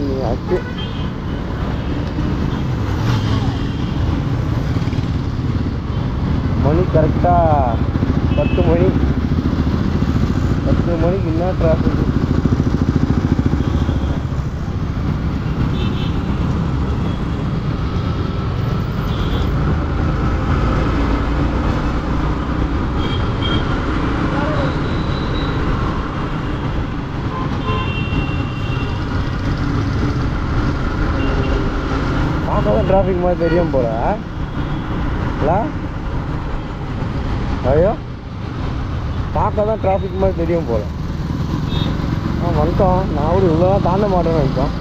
பண்ணியாச்சு மணி கரெக்டாக பத்து மணி பத்து மணிக்கு என்ன டிராஃபிக் பார்க்க தான் டிராஃபிக் மாதிரி தெரியும் போல இல்லை ஐயோ பார்க்க தான் டிராஃபிக் மாதிரி தெரியும் போல ஆ வந்துட்டோம் நான் கூட இவ்வளோ தாண்ட மாட்டேன்னு நினைச்சோம்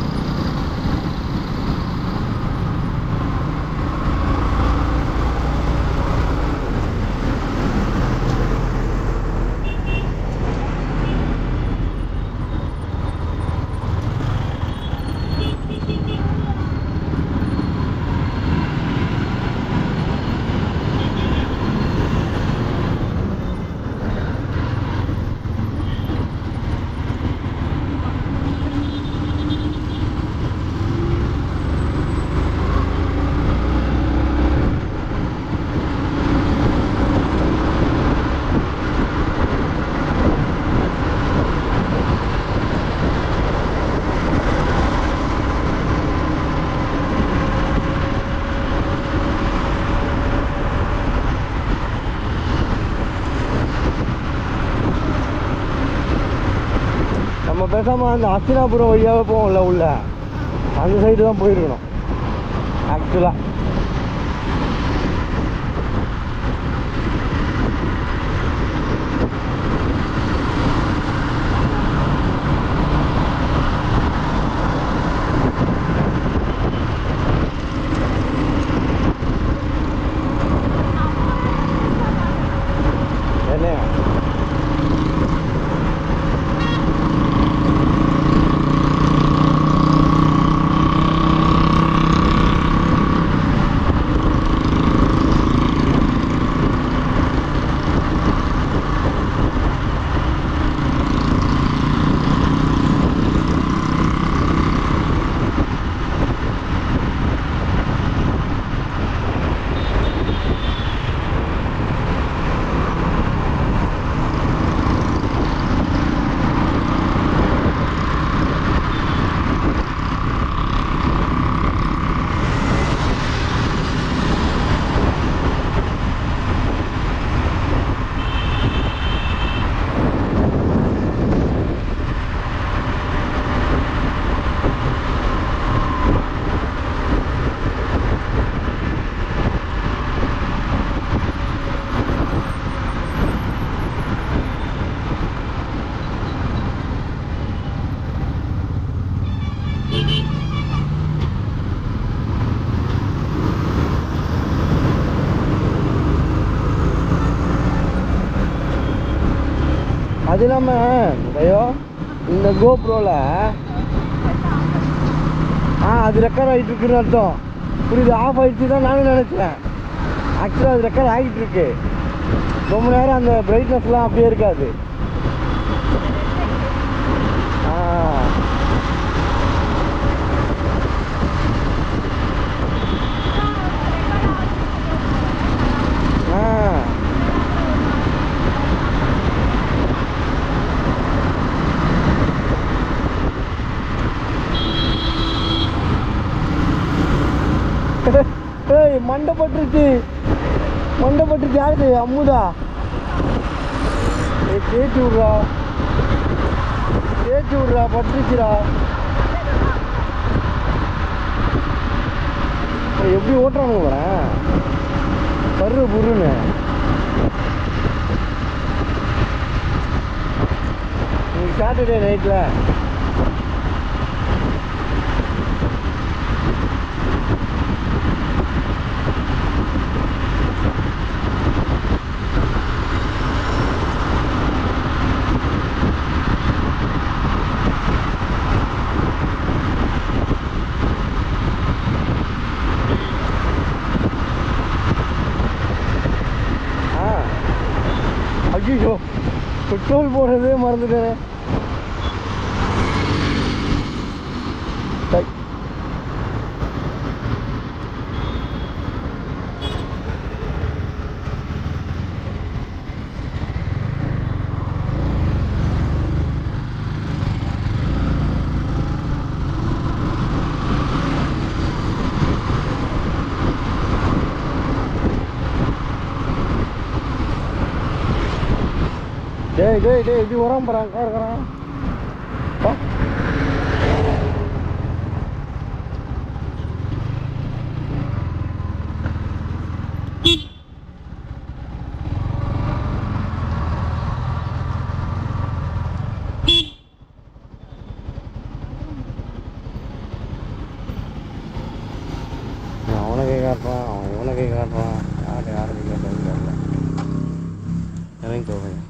நம்ம பேசாமல் அந்த அஸ்தினாபுரம் வழியாக போவோம்ல உள்ள அந்த சைடு தான் போயிருக்கணும் ஆக்சுவலாக என்ன அது இல்லாமல் ஐயோ இந்த கோப்ரோவில் ஆ அது ரெக்கார்ட் ஆகிட்டு இருக்குன்னு அர்த்தம் புரியுது ஆஃப் ஆகிடுச்சு தான் நானும் நினச்சேன் ஆக்சுவலாக அது ரெக்கார்ட் ஆகிட்டு இருக்கு ரொம்ப நேரம் அந்த பிரைட்னஸ்லாம் அப்படியே இருக்காது ஆ ஆ ஏய் மண்டை பட்டுருச்சு மண்டை பட்டுருச்சு யாரு அம்முதா ஏய் தேய்ச்சி விட்றா தேய்ச்சி விட்றா பட்டுருச்சுடா ஏய், எப்படி ஓட்டுறானுங்க வரேன் பரு புருன்னு இன்னைக்கு சாட்டர்டே நைட்டில் ஆ ஐயோ பெட்ரோல் போடுறதே மறந்துட்டேனே டேய் டேய் டேய் இப்படி வராம போகிறான் கார் இருக்கிறான் பா அவனை கை காட்டுறான் அவன் இவனை கை காட்டுறான் யார் யார் கை காட்டுறது தெரியல இறங்கி போவேன்